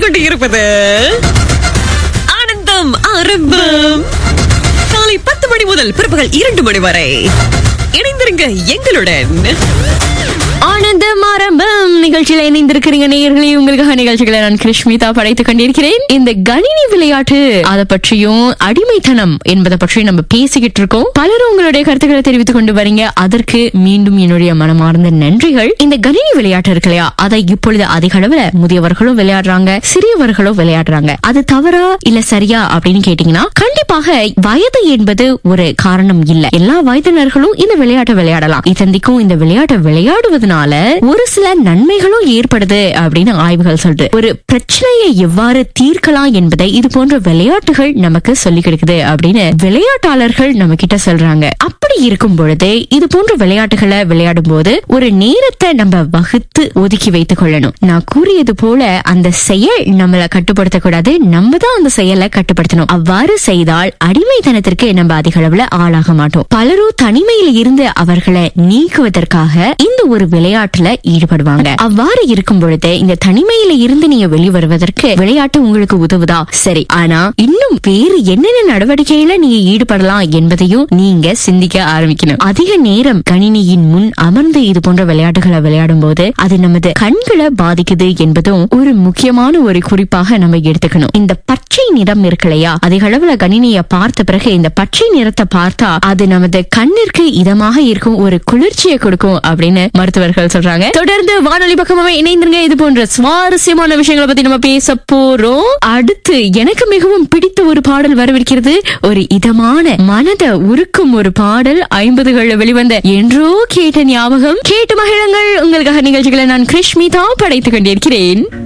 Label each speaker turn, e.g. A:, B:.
A: கொண்டு இருப்பது ஆனந்தம் ஆரம்பம் காலை பத்து மணி முதல் பிற்பகல் இரண்டு மணி வரை இணைந்திருங்க எங்களுடன்
B: ஆனந்தம் ஆரம்பம் நிகழ்ச்சியில இணைந்திருக்கிறீங்க நேயர்களே உங்களுக்காக நிகழ்ச்சிகளை நான் கிருஷ்மிதா படைத்துக் கொண்டிருக்கிறேன் இந்த கணினி விளையாட்டு அதை பற்றியும் அடிமைத்தனம் என்பதை பற்றி நம்ம பேசிக்கிட்டு இருக்கோம் பலரும் உங்களுடைய கருத்துக்களை தெரிவித்துக் கொண்டு வரீங்க அதற்கு மீண்டும் என்னுடைய மனமார்ந்த நன்றிகள் இந்த கணினி விளையாட்டு இருக்கு இல்லையா அதை இப்பொழுது அதிக அளவுல முதியவர்களும் விளையாடுறாங்க சிறியவர்களும் விளையாடுறாங்க அது தவறா இல்ல சரியா அப்படின்னு கேட்டீங்கன்னா கண்டிப்பாக வயது என்பது ஒரு காரணம் இல்ல எல்லா வயதினர்களும் இந்த விளையாட்டை விளையாடலாம் இத்தந்திக்கும் இந்த விளையாட்டை விளையாடுவதனால ஒரு சில நன்மைகளும் ஏற்படுது அப்படின்னு ஆய்வுகள் சொல்றது ஒரு பிரச்சனையை எவ்வாறு தீர்க்கலாம் என்பதை இது போன்ற விளையாட்டுகள் நமக்கு சொல்லி கொடுக்குது அப்படின்னு விளையாட்டாளர்கள் நம்ம கிட்ட சொல்றாங்க அப்படி இருக்கும் பொழுது இது போன்ற விளையாட்டுகளை விளையாடும் போது ஒரு நேரத்தை நம்ம வகுத்து ஒதுக்கி வைத்துக் கொள்ளணும் நான் கூறியது போல அந்த செயல் நம்மள கட்டுப்படுத்தக்கூடாது நம்ம தான் அந்த செயலை கட்டுப்படுத்தணும் அவ்வாறு செய்தால் அடிமைத்தனத்திற்கு நம்ம அதிக அளவுல ஆளாக மாட்டோம் பலரும் தனிமையில் இருந்து அவர்களை நீக்குவதற்காக இந்த ஒரு விளையாட்டுல ஈடுபடுவாங்க அவ்வாறு இருக்கும் பொழுது இந்த தனிமையில இருந்து நீங்க வெளிவருவதற்கு விளையாட்டு உங்களுக்கு உதவுதா சரி ஆனா இன்னும் வேறு என்னென்ன நடவடிக்கையில நீங்க ஈடுபடலாம் என்பதையும் நீங்க சிந்திக்க ஆரம்பிக்கணும் அதிக நேரம் கணினியின் முன் அமர்ந்து இது போன்ற விளையாட்டுகளை விளையாடும் போது அது நமது கண்களை பாதிக்குது என்பதும் ஒரு முக்கியமான ஒரு குறிப்பாக நம்ம எடுத்துக்கணும் இந்த பச்சை நிறம் இருக்கு இல்லையா அதிக அளவுல கணினியை பார்த்த பிறகு இந்த பச்சை நிறத்தை பார்த்தா அது நமது கண்ணிற்கு இதமாக இருக்கும் ஒரு குளிர்ச்சியை கொடுக்கும் அப்படின்னு மருத்துவர்கள் சொல்றாங்க தொடர்ந்து வானொலி பக்கமாவே இணைந்திருங்க இது போன்ற சுவாரஸ்யமான விஷயங்களை பத்தி நம்ம பேச போறோம் அடுத்து எனக்கு மிகவும் பிடித்த ஒரு பாடல் வரவிருக்கிறது ஒரு இதமான மனத உருக்கும் ஒரு பாடல் ஐம்பதுகள்ல வெளிவந்த என்றோ கேட்ட ஞாபகம் கேட்டு மகிழுங்கள் உங்களுக்காக நிகழ்ச்சிகளை நான் கிருஷ்மிதா படைத்துக் கொண்டிருக்கிறேன்